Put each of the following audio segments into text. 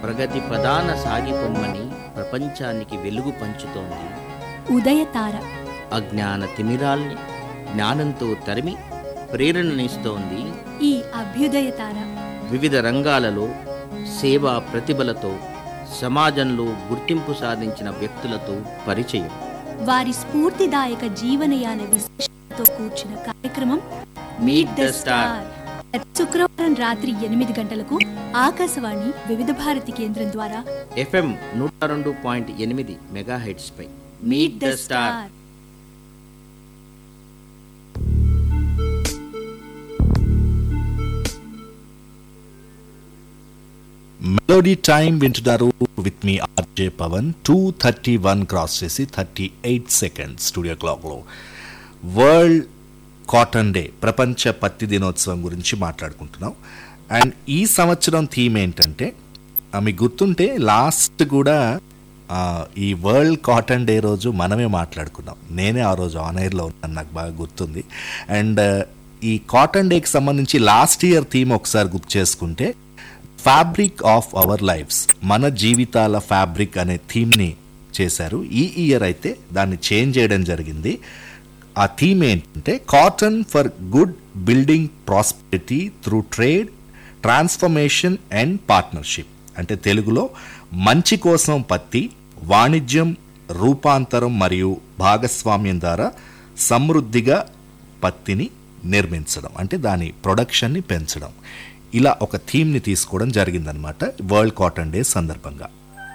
ప్రగతి ప్రధాన సాగిపొమ్మని ప్రపంచానికి వెలుగు పంచుతోంది ఉదయతార అజ్ఞాన తిమిరాల్ని జ్ఞానంతో తరిమి ప్రేరణనిస్తోంది ఈ అభ్యుదయతార వివిధ రంగాలలో సేవా ప్రతిభలతో సమాజంలో గుర్తింపు సాధించిన వ్యక్తులతో పరిచయం వారి స్ఫూర్తిదాయక జీవనయాన విశేషాలతో కూర్చిన కార్యక్రమం Meet the Star. ప్రతి శుక్రవారం రాత్రి ఎనిమిది గంటలకు ఆకాశవాణి వివిధ భారతి కేంద్రం ద్వారా ఎఫ్ఎం నూట రెండు పాయింట్ ఎనిమిది మెగా పై meet the star melody time వింటున్నారు with me RJ Pavan two thirty one cross చేసి థర్టీ ఎయిట్ సెకండ్ స్టూడియో క్లాక్లో వరల్డ్ కాటన్ డే ప్రపంచ పత్తి దినోత్సవం గురించి మాట్లాడుకుంటున్నాం అండ్ ఈ సంవత్సరం థీమ్ ఏంటంటే ఆ, మీకు గుర్తుంటే లాస్ట్ కూడా ఆ, ఈ వరల్డ్ కాటన్ డే రోజు మనమే మాట్లాడుకున్నాం నేనే ఆ రోజు ఆన్ ఎయిర్లో ఉన్నాను నాకు బాగా గుర్తుంది అండ్ ఈ కాటన్ డేకి సంబంధించి లాస్ట్ ఇయర్ థీమ్ ఒకసారి గుర్తు చేసుకుంటే ఫ్యాబ్రిక్ ఆఫ్ అవర్ లైఫ్స్ మన జీవితాల ఫ్యాబ్రిక్ అనే థీమ్ని చేశారు ఈ ఇయర్ అయితే దాన్ని చేంజ్ చేయడం జరిగింది ఆ థీమ్ ఏంటంటే cotton for good building prosperity through trade transformation and partnership అంటే తెలుగులో మంచి కోసం పత్తి వాణిజ్యం రూపాంతరం మరియు భాగస్వామ్యం ద్వారా సమృద్ధిగా పత్తిని నిర్మించడం అంటే దాని ప్రొడక్షన్ని పెంచడం ఇలా ఒక థీమ్ని తీసుకోవడం జరిగిందనమాట వరల్డ్ కాటన్ డే సందర్భంగా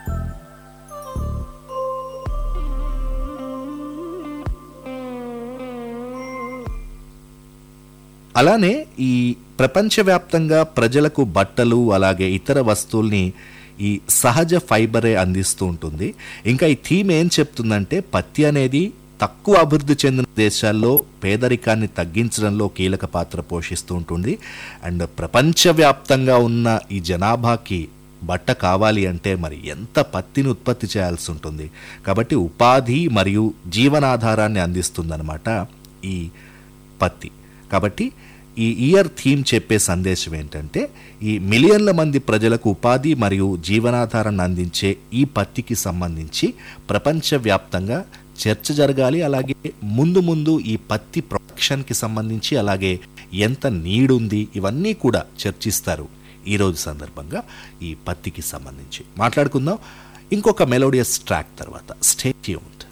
అలానే ఈ ప్రపంచవ్యాప్తంగా ప్రజలకు బట్టలు అలాగే ఇతర వస్తువుల్ని ఈ సహజ ఫైబరే అందిస్తూ ఉంటుంది ఇంకా ఈ థీమ్ ఏం చెప్తుందంటే పత్తి అనేది తక్కువ అభివృద్ధి చెందిన దేశాల్లో పేదరికాన్ని తగ్గించడంలో కీలక పాత్ర పోషిస్తూ ఉంటుంది అండ్ ప్రపంచవ్యాప్తంగా ఉన్న ఈ జనాభాకి బట్ట కావాలి అంటే మరి ఎంత పత్తిని ఉత్పత్తి చేయాల్సి ఉంటుంది కాబట్టి ఉపాధి మరియు జీవనాధారాన్ని అందిస్తుందన్నమాట ఈ పత్తి కాబట్టి ఈ ఇయర్ థీమ్ చెప్పే సందేశం ఏంటంటే ఈ మిలియన్ల మంది ప్రజలకు ఉపాధి మరియు జీవనాధారాన్ని అందించే ఈ పత్తికి సంబంధించి ప్రపంచవ్యాప్తంగా చర్చ జరగాలి అలాగే ముందు ముందు ఈ పత్తి ప్రొడక్షన్కి సంబంధించి అలాగే ఎంత నీడుంది ఇవన్నీ కూడా చర్చిస్తారు ఈ రోజు సందర్భంగా ఈ పత్తికి సంబంధించి మాట్లాడుకుందాం ఇంకొక మెలోడియస్ ట్రాక్ తర్వాత స్టే ట్యూన్డ్